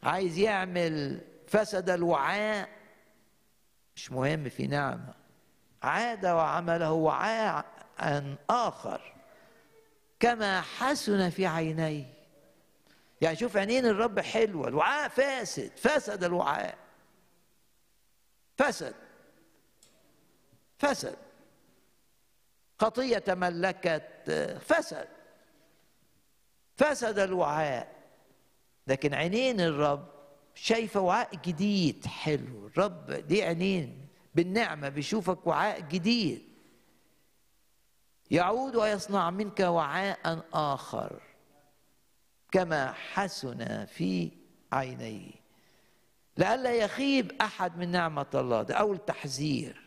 عايز يعمل فسد الوعاء مش مهم في نعمة عاد وعمله وعاء آخر كما حسن في عينيه يعني شوف عينين الرب حلوة الوعاء فاسد فسد الوعاء فسد فسد خطية تملكت فسد فسد الوعاء لكن عينين الرب شايفة وعاء جديد حلو الرب دي عينين بالنعمة بيشوفك وعاء جديد يعود ويصنع منك وعاء آخر كما حسن في عينيه لئلا يخيب أحد من نعمة الله ده أول تحذير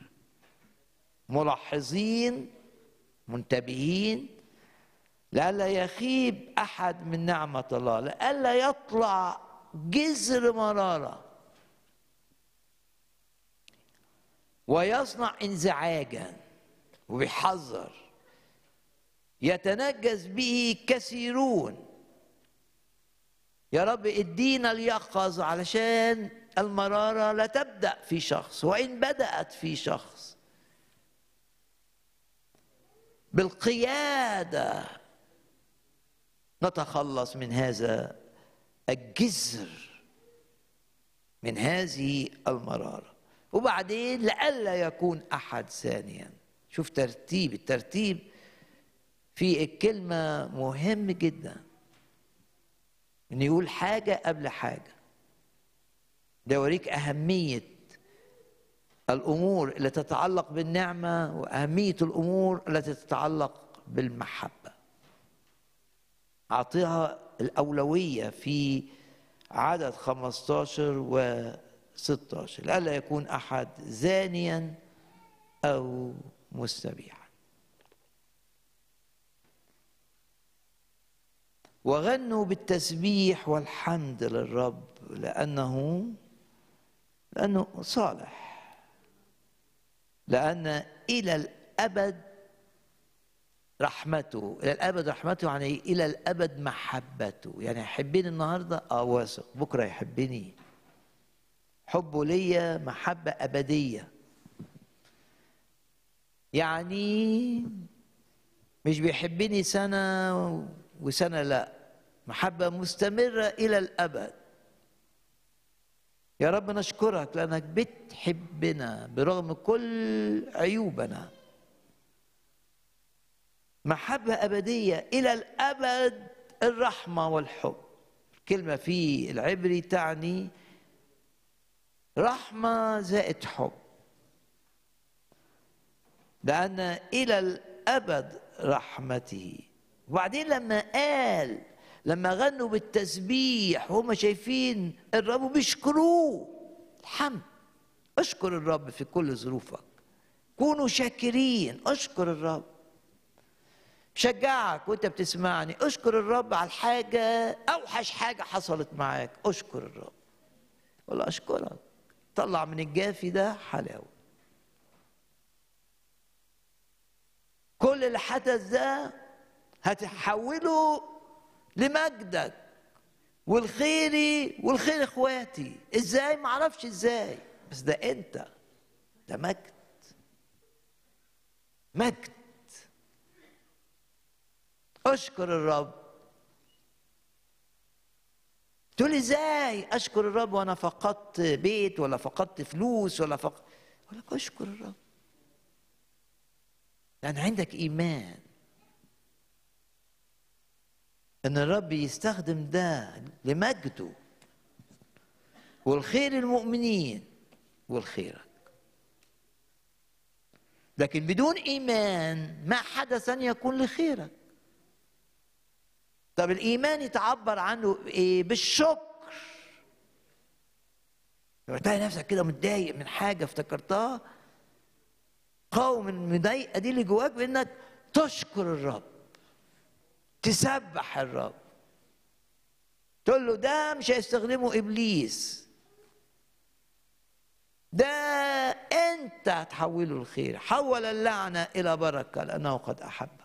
ملاحظين منتبهين لئلا يخيب احد من نعمه الله لئلا يطلع جزر مراره ويصنع انزعاجا وبيحذر يتنجس به كثيرون يا رب ادينا اليقظ علشان المراره لا تبدا في شخص وان بدات في شخص بالقياده نتخلص من هذا الجزر من هذه المراره وبعدين لئلا يكون احد ثانيا شوف ترتيب الترتيب في الكلمه مهم جدا ان يقول حاجه قبل حاجه ده يوريك اهميه الامور اللي تتعلق بالنعمه واهميه الامور التي تتعلق بالمحبه اعطيها الاولويه في عدد 15 و 16 لئلا يكون احد زانيا او مستبيحا وغنوا بالتسبيح والحمد للرب لانه لانه صالح لأن إلى الأبد رحمته إلى الأبد رحمته يعني إلى الأبد محبته يعني يحبني النهاردة آه واثق بكرة يحبني حبه ليا محبة أبدية يعني مش بيحبني سنة وسنة لا محبة مستمرة إلى الأبد يا رب نشكرك لأنك بتحبنا برغم كل عيوبنا محبة أبدية إلى الأبد الرحمة والحب كلمة في العبري تعني رحمة زائد حب لأن إلى الأبد رحمته وبعدين لما قال لما غنوا بالتسبيح وهم شايفين الرب وبيشكروه الحمد اشكر الرب في كل ظروفك كونوا شاكرين اشكر الرب شجعك وانت بتسمعني اشكر الرب على الحاجة اوحش حاجة حصلت معاك اشكر الرب والله اشكرك طلع من الجافي ده حلاوة كل اللي حدث ده هتحوله لمجدك والخيري والخير اخواتي ازاي ما اعرفش ازاي بس ده انت ده مجد مجد اشكر الرب تقول ازاي اشكر الرب وانا فقدت بيت ولا فقدت فلوس ولا فقدت اقول لك اشكر الرب لان عندك ايمان ان الرب يستخدم ده لمجده والخير المؤمنين والخيرك لكن بدون ايمان ما حدث ان يكون لخيرك طب الايمان يتعبر عنه ايه بالشكر لما تلاقي نفسك كده متضايق من حاجه افتكرتها قاوم المضايقه دي اللي جواك بانك تشكر الرب تسبح الرب تقول له ده مش هيستخدمه ابليس ده انت هتحوله الخير حول اللعنه الى بركه لانه قد احبك